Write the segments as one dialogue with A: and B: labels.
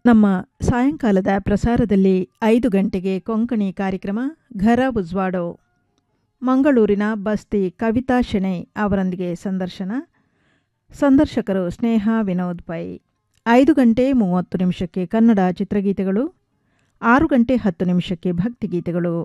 A: ನಮ್ಮ ಸಾಯಂಕಾಲದ ಪ್ರಸಾರದಲ್ಲಿ ಐದು ಗಂಟೆಗೆ ಕೊಂಕಣಿ ಕಾರ್ಯಕ್ರಮ ಘರ ಉಜ್ವಾಡೋ ಮಂಗಳೂರಿನ ಬಸ್ತಿ ಕವಿತಾ ಶೆಣೈ ಅವರೊಂದಿಗೆ ಸಂದರ್ಶನ ಸಂದರ್ಶಕರು ಸ್ನೇಹ ವಿನೋದ್ ಪೈ ಐದು ಗಂಟೆ ಮೂವತ್ತು ನಿಮಿಷಕ್ಕೆ ಕನ್ನಡ ಚಿತ್ರಗೀತೆಗಳು ಆರು ಗಂಟೆ ಹತ್ತು ನಿಮಿಷಕ್ಕೆ ಭಕ್ತಿಗೀತೆಗಳು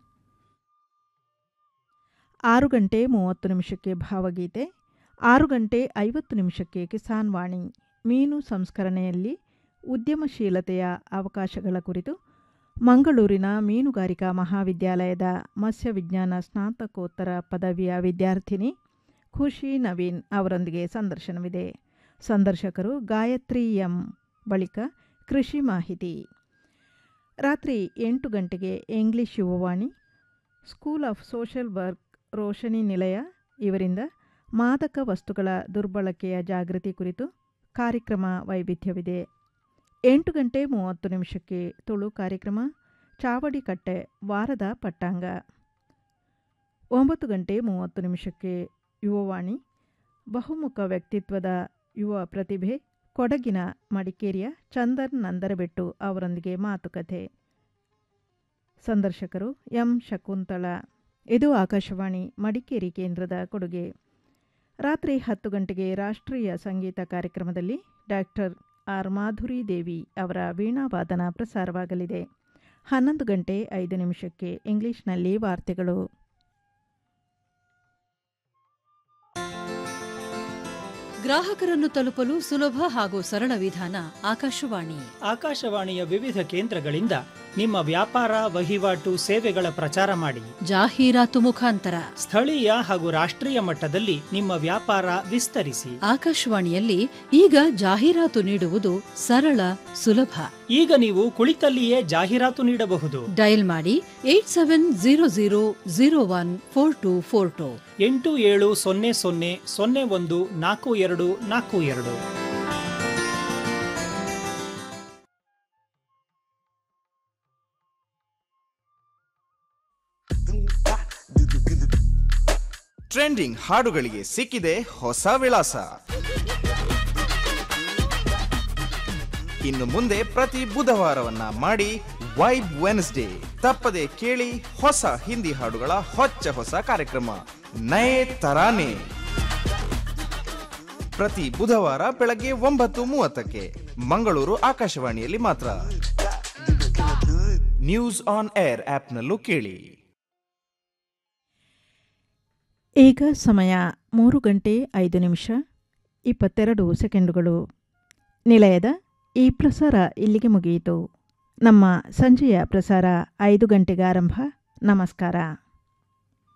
A: ಆರು ಗಂಟೆ ಮೂವತ್ತು ನಿಮಿಷಕ್ಕೆ ಭಾವಗೀತೆ ಆರು ಗಂಟೆ ಐವತ್ತು ನಿಮಿಷಕ್ಕೆ ಕಿಸಾನ್ ವಾಣಿ ಮೀನು ಸಂಸ್ಕರಣೆಯಲ್ಲಿ ಉದ್ಯಮಶೀಲತೆಯ ಅವಕಾಶಗಳ ಕುರಿತು ಮಂಗಳೂರಿನ ಮೀನುಗಾರಿಕಾ ಮಹಾವಿದ್ಯಾಲಯದ ಮತ್ಸ್ಯ ವಿಜ್ಞಾನ ಸ್ನಾತಕೋತ್ತರ ಪದವಿಯ ವಿದ್ಯಾರ್ಥಿನಿ ಖುಷಿ ನವೀನ್ ಅವರೊಂದಿಗೆ ಸಂದರ್ಶನವಿದೆ ಸಂದರ್ಶಕರು ಗಾಯತ್ರಿ ಎಂ ಬಳಿಕ ಕೃಷಿ ಮಾಹಿತಿ ರಾತ್ರಿ ಎಂಟು ಗಂಟೆಗೆ English Yuvavani school of social work Roshni Nilaya ಇವರಿಂದ ಮಾದಕ ವಸ್ತುಗಳ ದುರ್ಬಳಕೆಯ ಜಾಗೃತಿ ಕುರಿತು ಕಾರ್ಯಕ್ರಮ ವೈವಿಧ್ಯವಿದೆ ಎಂಟು ಗಂಟೆ ಮೂವತ್ತು ನಿಮಿಷಕ್ಕೆ ತುಳು ಕಾರ್ಯಕ್ರಮ ಚಾವಡಿಕಟ್ಟೆ ವಾರದ ಪಟ್ಟಾಂಗ ಒಂಬತ್ತು ಗಂಟೆ ಮೂವತ್ತು ನಿಮಿಷಕ್ಕೆ ಯುವವಾಣಿ ಬಹುಮುಖ ವ್ಯಕ್ತಿತ್ವದ ಯುವ ಪ್ರತಿಭೆ ಕೊಡಗಿನ ಮಡಿಕೇರಿಯ ಚಂದನ್ ನಂದರಬೆಟ್ಟು ಅವರೊಂದಿಗೆ ಮಾತುಕತೆ ಸಂದರ್ಶಕರು ಎಂ ಶಕುಂತಳ ಇದು ಆಕಾಶವಾಣಿ ಮಡಿಕೇರಿ ಕೇಂದ್ರದ ಕೊಡುಗೆ ರಾತ್ರಿ ಹತ್ತು ಗಂಟೆಗೆ ರಾಷ್ಟ್ರೀಯ ಸಂಗೀತ ಕಾರ್ಯಕ್ರಮದಲ್ಲಿ ಡಾಕ್ಟರ್ ಆರ್ ಮಾಧುರಿ ದೇವಿ ಅವರ ವೀಣಾವಾದನ ಪ್ರಸಾರವಾಗಲಿದೆ ಹನ್ನೊಂದು ಗಂಟೆ ಐದು ನಿಮಿಷಕ್ಕೆ ಇಂಗ್ಲಿಷ್ನಲ್ಲಿ ವಾರ್ತೆಗಳು
B: ಗ್ರಾಹಕರನ್ನು ತಲುಪಲು ಸುಲಭ ಹಾಗೂ ಸರಳ ವಿಧಾನ ಆಕಾಶವಾಣಿ
C: ಆಕಾಶವಾಣಿಯ ವಿವಿಧ ಕೇಂದ್ರಗಳಿಂದ ನಿಮ್ಮ ವ್ಯಾಪಾರ ವಹಿವಾಟು ಸೇವೆಗಳ ಪ್ರಚಾರ ಮಾಡಿ
B: ಜಾಹೀರಾತು ಮುಖಾಂತರ
C: ಸ್ಥಳೀಯ ಹಾಗೂ ರಾಷ್ಟ್ರೀಯ ಮಟ್ಟದಲ್ಲಿ ನಿಮ್ಮ ವ್ಯಾಪಾರ ವಿಸ್ತರಿಸಿ
B: ಆಕಾಶವಾಣಿಯಲ್ಲಿ ಈಗ ಜಾಹೀರಾತು ನೀಡುವುದು ಸರಳ ಸುಲಭ
C: ಈಗ ನೀವು ಕುಳಿತಲ್ಲಿಯೇ ಜಾಹೀರಾತು ನೀಡಬಹುದು
B: ಡಯಲ್ ಮಾಡಿ eight seven zero zero zero one four two four two
C: ಎಂಟು ಏಳು ಸೊನ್ನೆ ಸೊನ್ನೆ ಸೊನ್ನೆ ಒಂದು ನಾಲ್ಕು ಎರಡು ನಾಲ್ಕು ಎರಡು
D: ಟ್ರೆಂಡಿಂಗ್ ಹಾಡುಗಳಿಗೆ ಸಿಕ್ಕಿದೆ ಹೊಸ ವಿಳಾಸ ಇನ್ನು ಮುಂದೆ ಪ್ರತಿ ಬುಧವಾರವನ್ನ ಮಾಡಿ ವೈಬ್ ವೆನ್ಸ್ಡೇ ತಪ್ಪದೆ ಕೇಳಿ ಹೊಸ ಹಿಂದಿ ಹಾಡುಗಳ ಹೊಚ್ಚ ಹೊಸ ಕಾರ್ಯಕ್ರಮ ನಯೇ ತರಾನೆ ಪ್ರತಿ ಬುಧವಾರ ಬೆಳಗ್ಗೆ ಒಂಬತ್ತು ಮೂವತ್ತಕ್ಕೆ ಮಂಗಳೂರು ಆಕಾಶವಾಣಿಯಲ್ಲಿ ಮಾತ್ರ ನ್ಯೂಸ್ ಆನ್ ಏರ್ ಆಪ್ನಲ್ಲೂ ಕೇಳಿ
A: ಈಗ ಸಮಯ ಮೂರು ಗಂಟೆ ಐದು ನಿಮಿಷ ಇಪ್ಪತ್ತೆರಡು ಸೆಕೆಂಡುಗಳು ನಿಲಯದ ಈ ಪ್ರಸಾರ ಇಲ್ಲಿಗೆ ಮುಗಿಯಿತು ನಮ್ಮ ಸಂಜೆಯ ಪ್ರಸಾರ ಐದು ಗಂಟೆಗೆ ಆರಂಭ ನಮಸ್ಕಾರ